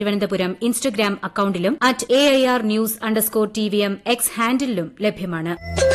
Thiruvananthapuram Instagram അക്കൌണ്ടിലും at A I R news underscore T V M X ഹാൻഡിലും ലഭ്യമാണ്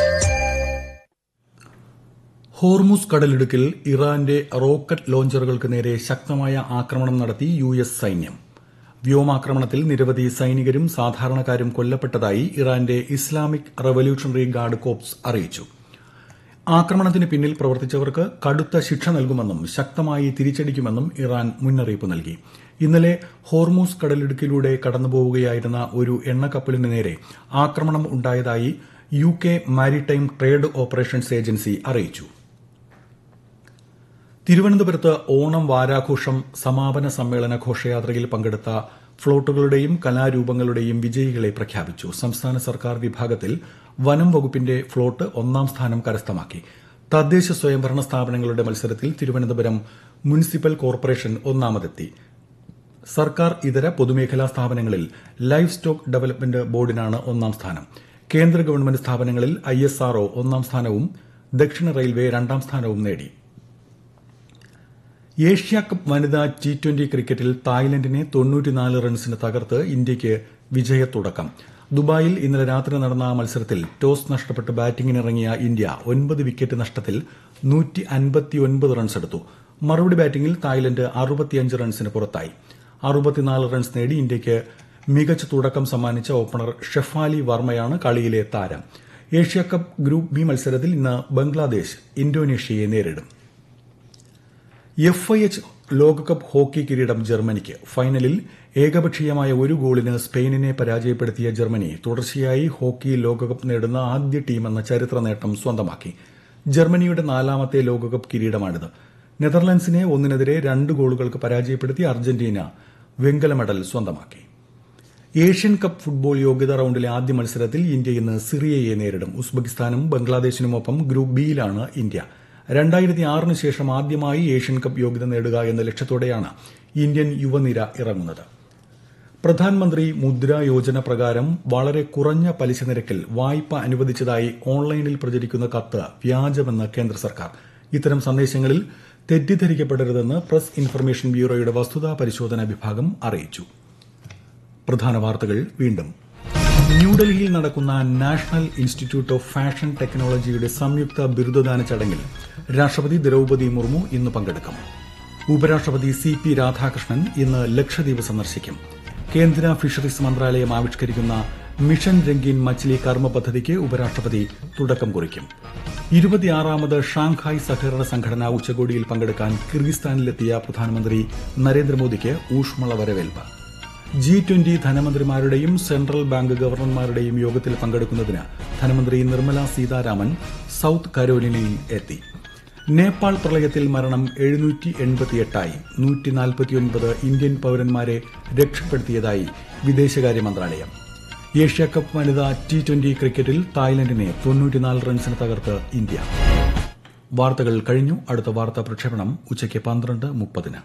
Hormuz കടലിടുക്കിൽ ഇറാന്റെ റോക്കറ്റ് ലോഞ്ചറുകൾക്ക് നേരെ ശക്തമായ ആക്രമണം നടത്തി യു എസ് സൈന്യം വ്യോമാക്രമണത്തിൽ നിരവധി സൈനികരും സാധാരണക്കാരും കൊല്ലപ്പെട്ടതായി ഇറാന്റെ ഇസ്ലാമിക് റവല്യൂഷണറി ഗാർഡ് കോപ്സ് അറിയിച്ചു ആക്രമണത്തിന് പിന്നിൽ പ്രവർത്തിച്ചവർക്ക് കടുത്ത ശിക്ഷ നൽകുമെന്നും ശക്തമായി തിരിച്ചടിക്കുമെന്നും ഇറാൻ മുന്നറിയിപ്പ് നൽകി ഇന്നലെ ഹോർമൂസ് കടലിടുക്കിലൂടെ കടന്നുപോവുകയായിരുന്ന ഒരു എണ്ണക്കപ്പലിന് നേരെ ആക്രമണം ഉണ്ടായതായി U K maritime trade operations agency അറിയിച്ചു തിരുവനന്തപുരത്ത് ഓണം വാരാഘോഷം സമാപന സമ്മേളന ഘോഷയാത്രയിൽ പങ്കെടുത്ത ഫ്ളോട്ടുകളുടെയും കലാരൂപങ്ങളുടെയും വിജയികളെ പ്രഖ്യാപിച്ചു സംസ്ഥാന സർക്കാർ വിഭാഗത്തിൽ വനം വകുപ്പിന്റെ ഫ്ളോട്ട് ഒന്നാം സ്ഥാനം കരസ്ഥമാക്കി തദ്ദേശ സ്വയംഭരണ സ്ഥാപനങ്ങളുടെ മത്സരത്തിൽ തിരുവനന്തപുരം മുനിസിപ്പൽ കോർപ്പറേഷൻ ഒന്നാമതെത്തി സർക്കാർ ഇതര പൊതുമേഖലാ സ്ഥാപനങ്ങളിൽ ലൈഫ് സ്റ്റോക്ക് ഡെവലപ്മെന്റ് ബോർഡിനാണ് ഒന്നാം സ്ഥാനം കേന്ദ്ര ഗവൺമെന്റ് സ്ഥാപനങ്ങളിൽ ഐഎസ്ആർഒ ഒന്നാം സ്ഥാനവും ദക്ഷിണ റെയിൽവേ രണ്ടാം സ്ഥാനവും നേടി ഏഷ്യ കപ്പ് വനിതാ ടി ട്വന്റി ക്രിക്കറ്റിൽ തായ്ലൻഡിനെ തൊണ്ണൂറ്റിനാല് റൺസിന് തകർത്ത് ഇന്ത്യയ്ക്ക് വിജയത്തുടക്കം ദുബായിൽ ഇന്നലെ രാത്രി നടന്ന മത്സരത്തിൽ ടോസ് നഷ്ടപ്പെട്ട് ബാറ്റിംഗിനിറങ്ങിയ ഇന്ത്യ ഒൻപത് വിക്കറ്റ് നഷ്ടത്തിൽ റൺസ് എടുത്തു മറുപടി ബാറ്റിംഗിൽ തായ്ലൻഡ് അറുപത്തിയഞ്ച് റൺസിന് പുറത്തായി അറുപത്തിനാല് റൺസ് നേടി ഇന്ത്യയ്ക്ക് മികച്ച തുടക്കം സമ്മാനിച്ച ഓപ്പണർ ഷെഫാലി വർമ്മയാണ് കളിയിലെ താരം ഏഷ്യ കപ്പ് ഗ്രൂപ്പ് ബി മത്സരത്തിൽ ഇന്ന് ബംഗ്ലാദേശ് ഇന്തോനേഷ്യയെ നേരിടും എഫ് ഐ എച്ച് ലോകകപ്പ് ഹോക്കി കിരീടം ജർമ്മനിക്ക് ഫൈനലിൽ ഏകപക്ഷീയമായ ഒരു ഗോളിന് സ്പെയിനിനെ പരാജയപ്പെടുത്തിയ ജർമ്മനി തുടർച്ചയായി ഹോക്കി ലോകകപ്പ് നേടുന്ന ആദ്യ ടീമെന്ന ചരിത്ര നേട്ടം സ്വന്തമാക്കി ജർമ്മനിയുടെ നാലാമത്തെ ലോകകപ്പ് കിരീടമാണിത് നെതർലൻഡ്സിനെ ഒന്നിനെതിരെ രണ്ട് ഗോളുകൾക്ക് പരാജയപ്പെടുത്തി അർജന്റീന വെങ്കല മെഡൽ സ്വന്തമാക്കി ഏഷ്യൻ കപ്പ് ഫുട്ബോൾ യോഗ്യതാ റൌണ്ടിലെ ആദ്യ മത്സരത്തിൽ ഇന്ത്യ ഇന്ന് സിറിയയെ നേരിടും ഉസ്ബെക്കിസ്ഥാനും ബംഗ്ലാദേശിനുമൊപ്പം ഗ്രൂപ്പ് ബിയിലാണ് ഇന്ത്യ രണ്ടായിരത്തി ആറിന് ശേഷം ആദ്യമായി ഏഷ്യൻ കപ്പ് യോഗ്യത നേടുക എന്ന ലക്ഷ്യത്തോടെയാണ് ഇന്ത്യൻ യുവനിര ഇറങ്ങുന്നത് പ്രധാനമന്ത്രി മുദ്ര യോജന പ്രകാരം വളരെ കുറഞ്ഞ പലിശ നിരക്കിൽ വായ്പ അനുവദിച്ചതായി ഓൺലൈനിൽ പ്രചരിക്കുന്ന കത്ത് വ്യാജമെന്ന് കേന്ദ്ര സർക്കാർ ഇത്തരം സന്ദേശങ്ങളിൽ തെറ്റിദ്ധരിക്കപ്പെടരുതെന്ന് പ്രസ് ഇൻഫർമേഷൻ ബ്യൂറോയുടെ വസ്തുതാ പരിശോധന വിഭാഗം അറിയിച്ചു പ്രധാന വാർത്തകൾ വീണ്ടും ന്യൂഡൽഹിയിൽ നടക്കുന്ന നാഷണൽ ഇൻസ്റ്റിറ്റ്യൂട്ട് ഓഫ് ഫാഷൻ ടെക്നോളജിയുടെ സംയുക്ത ബിരുദദാന ചടങ്ങിൽ രാഷ്ട്രപതി ദ്രൌപതി മുർമു ഇന്ന് പങ്കെടുക്കും ഉപരാഷ്ട്രപതി സി പി രാധാകൃഷ്ണൻ ഇന്ന് ലക്ഷദ്വീപ് സന്ദർശിക്കും കേന്ദ്ര ഫിഷറീസ് മന്ത്രാലയം ആവിഷ്കരിക്കുന്ന മിഷൻ രംഗീൻ മച്ലി കർമ്മ പദ്ധതിക്ക് ഉപരാഷ്ട്രപതി തുടക്കം കുറിക്കും ഇരുപത്തിയാറാമത് ഷാങ്ഹായ് സഹകരണ സംഘടന ഉച്ചകോടിയിൽ പങ്കെടുക്കാൻ കിർഗിസ്ഥാനിലെത്തിയ പ്രധാനമന്ത്രി നരേന്ദ്രമോദിക്ക് ഊഷ്മള വരവേൽപ്പ് ജി ട്വന്റി ധനമന്ത്രിമാരുടെയും സെൻട്രൽ ബാങ്ക് ഗവർണർമാരുടെയും യോഗത്തിൽ പങ്കെടുക്കുന്നതിന് ധനമന്ത്രി നിർമ്മല സീതാരാമൻ സൌത്ത് കരോലിനയിൽ എത്തി നേപ്പാൾ പ്രളയത്തിൽ മരണം എഴുന്നൂറ്റി എൺപത്തിയെട്ടായി നൂറ്റി നാൽപ്പത്തിയൊൻപത് ഇന്ത്യൻ പൌരന്മാരെ രക്ഷപ്പെടുത്തിയതായി വിദേശകാര്യ മന്ത്രാലയം ഏഷ്യ കപ്പ് വനിതാ ടി ട്വന്റി ക്രിക്കറ്റിൽ തായ്ലൻഡിനെ തൊണ്ണൂറ്റിനാല് റൺസിന് തകർത്ത് ഇന്ത്യ വാർത്തകൾ കഴിഞ്ഞു അടുത്ത വാർത്താ പ്രക്ഷേപണം ഉച്ചയ്ക്ക് പന്ത്രണ്ട് മുപ്പതിന്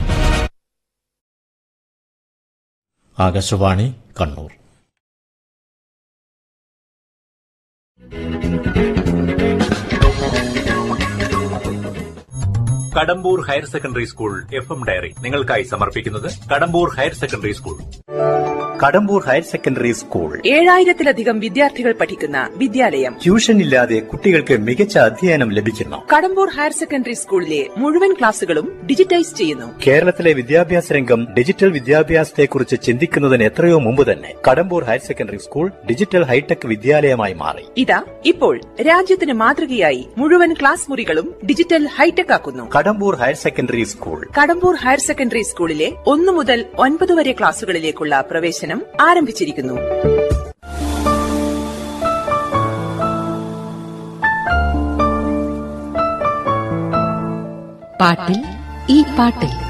Akashvani Kannur Kadambur higher secondary school F M diary നിങ്ങൾക്കായി സമർപ്പിക്കുന്നത് Kadambur higher secondary school Kadambur higher secondary school ഏഴായിരത്തിലധികം വിദ്യാർത്ഥികൾ പഠിക്കുന്ന വിദ്യാലയം ട്യൂഷൻ ഇല്ലാതെ കുട്ടികൾക്ക് മികച്ച അധ്യയനം ലഭിക്കുന്നു കടമ്പൂർ ഹയർ സെക്കൻഡറി സ്കൂളിലെ മുഴുവൻ ക്ലാസുകളും ഡിജിറ്റൈസ് ചെയ്യുന്നു കേരളത്തിലെ വിദ്യാഭ്യാസ രംഗം ഡിജിറ്റൽ വിദ്യാഭ്യാസത്തെക്കുറിച്ച് ചിന്തിക്കുന്നതിന് എത്രയോ മുമ്പ് തന്നെ Kadambur higher secondary school digital hitech വിദ്യാലയമായി മാറി ഇതാ ഇപ്പോൾ രാജ്യത്തിന് മാതൃകയായി മുഴുവൻ ക്ലാസ് മുറികളും ഡിജിറ്റൽ ഹൈടെക് ആക്കുന്നു Kadambur higher secondary school Kadambur higher secondary സ്കൂളിലെ ഒന്നു മുതൽ ഒൻപത് വരെ ക്ലാസുകളിലേക്കുള്ള പ്രവേശനം ആരംഭിച്ചിരിക്കുന്നു പാട്ടിൽ ഈ പാട്ടിൽ